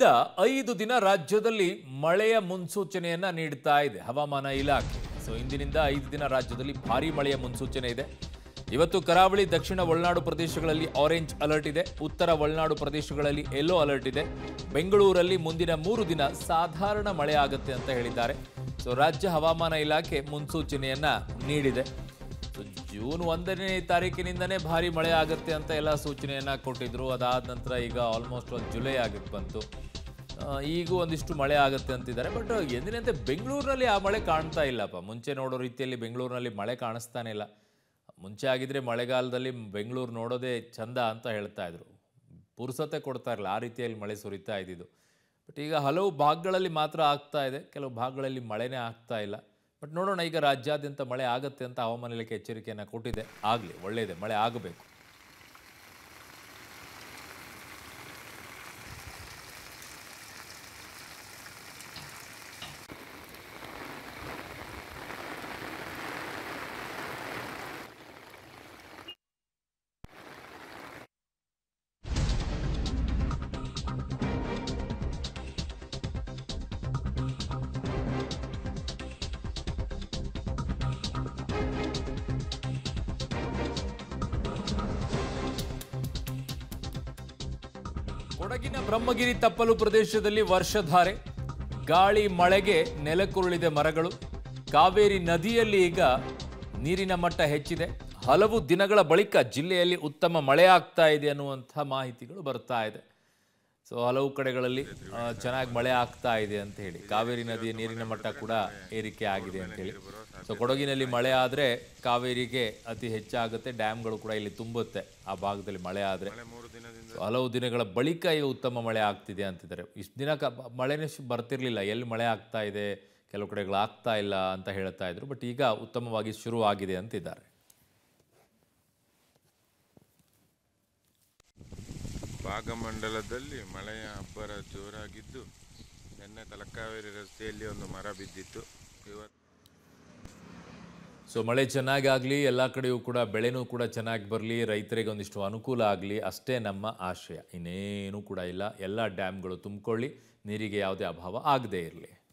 ಇಂದಿನಿಂದ ಐದು ದಿನ ರಾಜ್ಯದಲ್ಲಿ ಮಳೆಯ ಮುನ್ಸೂಚನೆಯನ್ನ ನೀಡ್ತಾ ಇದೆ ಹವಾಮಾನ ಇಲಾಖೆ ಸೊ ಇಂದಿನಿಂದ ಐದು ದಿನ ರಾಜ್ಯದಲ್ಲಿ ಭಾರೀ ಮಳೆಯ ಮುನ್ಸೂಚನೆ ಇದೆ ಇವತ್ತು ಕರಾವಳಿ ದಕ್ಷಿಣ ಒಳನಾಡು ಪ್ರದೇಶಗಳಲ್ಲಿ ಆರೆಂಜ್ ಅಲರ್ಟ್ ಇದೆ ಉತ್ತರ ಒಳನಾಡು ಪ್ರದೇಶಗಳಲ್ಲಿ ಯೆಲ್ಲೋ ಅಲರ್ಟ್ ಇದೆ ಬೆಂಗಳೂರಲ್ಲಿ ಮುಂದಿನ ಮೂರು ದಿನ ಸಾಧಾರಣ ಮಳೆ ಆಗುತ್ತೆ ಅಂತ ಹೇಳಿದ್ದಾರೆ ಸೊ ರಾಜ್ಯ ಹವಾಮಾನ ಇಲಾಖೆ ಮುನ್ಸೂಚನೆಯನ್ನ ನೀಡಿದೆ ಸೊ ಜೂನ್ ಒಂದನೇ ತಾರೀಕಿನಿಂದನೇ ಭಾರಿ ಮಳೆ ಆಗುತ್ತೆ ಅಂತ ಎಲ್ಲ ಸೂಚನೆಯನ್ನ ಕೊಟ್ಟಿದ್ರು ಅದಾದ ನಂತರ ಈಗ ಆಲ್ಮೋಸ್ಟ್ ಒಂದು ಜುಲೈ ಆಗಕ್ಕೆ ಬಂತು ಆ, ಈಗೂ ಒಂದಿಷ್ಟು ಮಳೆ ಆಗುತ್ತೆ ಅಂತಿದ್ದಾರೆ ಬಟ್ ಎಂದಿನಂತೆ ಬೆಂಗಳೂರಿನಲ್ಲಿ ಆ ಮಳೆ ಕಾಣ್ತಾ ಇಲ್ಲಪ್ಪ ಮುಂಚೆ ನೋಡೋ ರೀತಿಯಲ್ಲಿ ಬೆಂಗಳೂರಿನಲ್ಲಿ ಮಳೆ ಕಾಣಿಸ್ತಾನೆ ಇಲ್ಲ ಮುಂಚೆ ಆಗಿದ್ರೆ ಮಳೆಗಾಲದಲ್ಲಿ ಬೆಂಗಳೂರು ನೋಡೋದೇ ಚಂದ ಅಂತ ಹೇಳ್ತಾ ಇದ್ರು ಪುರ್ಸತೆ ಕೊಡ್ತಾ ಇರಲಿಲ್ಲ ಆ ರೀತಿಯಲ್ಲಿ ಮಳೆ ಸುರಿತಾ ಇದ್ದಿದ್ದು ಬಟ್ ಈಗ ಹಲವು ಭಾಗಗಳಲ್ಲಿ ಮಾತ್ರ ಆಗ್ತಾ ಇದೆ ಕೆಲವು ಭಾಗಗಳಲ್ಲಿ ಮಳೆನೇ ಆಗ್ತಾ ಇಲ್ಲ ಬಟ್ ನೋಡೋಣ ಈಗ ರಾಜ್ಯಾದ್ಯಂತ ಮಳೆ ಆಗುತ್ತೆ ಅಂತ ಹವಾಮಾನ ಇಲಾಖೆ ಎಚ್ಚರಿಕೆಯನ್ನು ಕೊಟ್ಟಿದೆ ಆಗಲಿ ಒಳ್ಳೆಯದೇ ಮಳೆ ಆಗಬೇಕು ಕೊಡಗಿನ ಬ್ರಹ್ಮಗಿರಿ ತಪ್ಪಲು ಪ್ರದೇಶದಲ್ಲಿ ವರ್ಷಧಾರೆ ಗಾಳಿ ಮಳೆಗೆ ನೆಲಕ್ಕುರುಳಿದೆ ಮರಗಳು ಕಾವೇರಿ ನದಿಯಲ್ಲಿ ಈಗ ನೀರಿನ ಮಟ್ಟ ಹೆಚ್ಚಿದೆ ಹಲವು ದಿನಗಳ ಬಳಿಕ ಜಿಲ್ಲೆಯಲ್ಲಿ ಉತ್ತಮ ಮಳೆ ಆಗ್ತಾ ಇದೆ ಅನ್ನುವಂಥ ಮಾಹಿತಿಗಳು ಬರ್ತಾ ಇದೆ ಸೊ ಹಲವು ಕಡೆಗಳಲ್ಲಿ ಚೆನ್ನಾಗಿ ಮಳೆ ಆಗ್ತಾ ಇದೆ ಅಂತ ಹೇಳಿ ಕಾವೇರಿ ನದಿಯ ನೀರಿನ ಮಟ್ಟ ಕೂಡ ಏರಿಕೆ ಆಗಿದೆ ಅಂತ ಹೇಳಿ ಸೊ ಕೊಡಗಿನಲ್ಲಿ ಮಳೆ ಆದರೆ ಕಾವೇರಿಗೆ ಅತಿ ಹೆಚ್ಚಾಗುತ್ತೆ ಡ್ಯಾಮ್ಗಳು ಕೂಡ ಇಲ್ಲಿ ತುಂಬುತ್ತೆ ಆ ಭಾಗದಲ್ಲಿ ಮಳೆ ಆದರೆ ಸೊ ಹಲವು ದಿನಗಳ ಬಳಿಕ ಈಗ ಉತ್ತಮ ಮಳೆ ಆಗ್ತಿದೆ ಅಂತಿದ್ದಾರೆ ಇಷ್ಟು ದಿನ ಕ ಮಳೆನೇ ಶು- ಬರ್ತಿರ್ಲಿಲ್ಲ ಎಲ್ಲಿ ಮಳೆ ಆಗ್ತಾ ಇದೆ ಕೆಲವು ಕಡೆಗಳು ಆಗ್ತಾ ಇಲ್ಲ ಅಂತ ಹೇಳ್ತಾ ಇದ್ರು ಬಟ್ ಈಗ ಉತ್ತಮವಾಗಿ ಶುರುವಾಗಿದೆ ಅಂತಿದ್ದಾರೆ ಭಾಗಮಂಡಲದಲ್ಲಿ ಮಳೆಯ ಅಬ್ಬರ ಜೋರಾಗಿದ್ದು ನಿನ್ನೆ ತಲಕಾವೇರಿ ರಸ್ತೆಯಲ್ಲಿ ಒಂದು ಮರ ಬಿದ್ದಿತ್ತು ಇವತ್ತು ಸೊ ಮಳೆ ಚೆನ್ನಾಗಿ ಆಗಲಿ ಎಲ್ಲ ಕಡೆಯೂ ಕೂಡ ಬೆಳೆನೂ ಕೂಡ ಚೆನ್ನಾಗಿ ಬರಲಿ ರೈತರಿಗೆ ಒಂದಿಷ್ಟು ಅನುಕೂಲ ಆಗಲಿ ಅಷ್ಟೇ ನಮ್ಮ ಆಶಯ ಇನ್ನೇನೂ ಕೂಡ ಇಲ್ಲ ಎಲ್ಲ ಡ್ಯಾಮ್ಗಳು ತುಂಬಿಕೊಳ್ಳಿ ನೀರಿಗೆ ಯಾವುದೇ ಅಭಾವ ಆಗದೇ ಇರಲಿ